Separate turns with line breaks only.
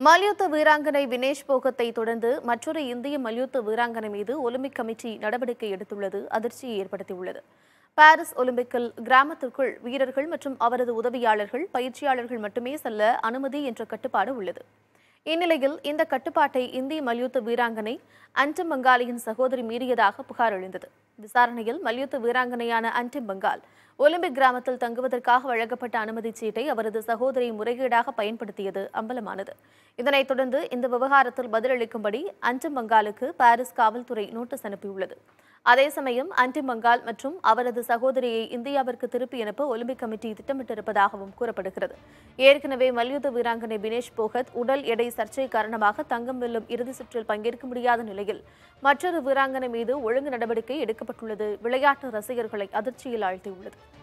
மல்யுத்த வீராங்கனை வினேஷ் போகத்தை தொடர்ந்து மற்றொரு இந்திய மல்யுத்த வீராங்கனை மீது ஒலிம்பிக் கமிட்டி நடவடிக்கை எடுத்துள்ளது அதிர்ச்சியை ஏற்படுத்தியுள்ளது பாரிஸ் ஒலிம்பிக்கில் கிராமத்திற்குள் வீரர்கள் மற்றும் அவரது உதவியாளர்கள் பயிற்சியாளர்கள் மட்டுமே செல்ல அனுமதி என்ற கட்டுப்பாடு உள்ளது இந்நிலையில் இந்த கட்டுப்பாட்டை இந்திய மல்யுத்த வீராங்கனை அன்டம் பங்காலியின் சகோதரி மீறியதாக புகார் எழுந்தது விசாரணையில் மல்யுத்த வீராங்கனையான அன்டம் பங்கால் ஒலிம்பிக் கிராமத்தில் தங்குவதற்காக வழங்கப்பட்ட அனுமதிச் சீட்டை அவரது சகோதரி முறைகேடாக பயன்படுத்தியது அம்பலமானது இதனைத் தொடர்ந்து இந்த விவகாரத்தில் பதிலளிக்கும்படி அன்டம் பங்காலுக்கு பாரிஸ் காவல்துறை நோட்டீஸ் அனுப்பியுள்ளது அதே சமயம் அன்டிம் பங்கால் மற்றும் அவரது சகோதரியை இந்தியாவிற்கு திருப்பி அனுப்ப ஒலிம்பிக் கமிட்டி திட்டமிட்டிருப்பதாகவும் கூறப்படுகிறது ஏற்கனவே மல்யுத்த வீராங்கனை வினேஷ் போகத் உடல் எடை சர்ச்சை காரணமாக தங்கம் வெல்லும் இறுதி சுற்றில் பங்கேற்க முடியாத நிலையில் மற்றொரு வீராங்கனை மீது ஒழுங்கு நடவடிக்கை எடுக்கப்பட்டுள்ளது விளையாட்டு ரசிகர்களை அதிர்ச்சியில் ஆழ்த்தியுள்ளது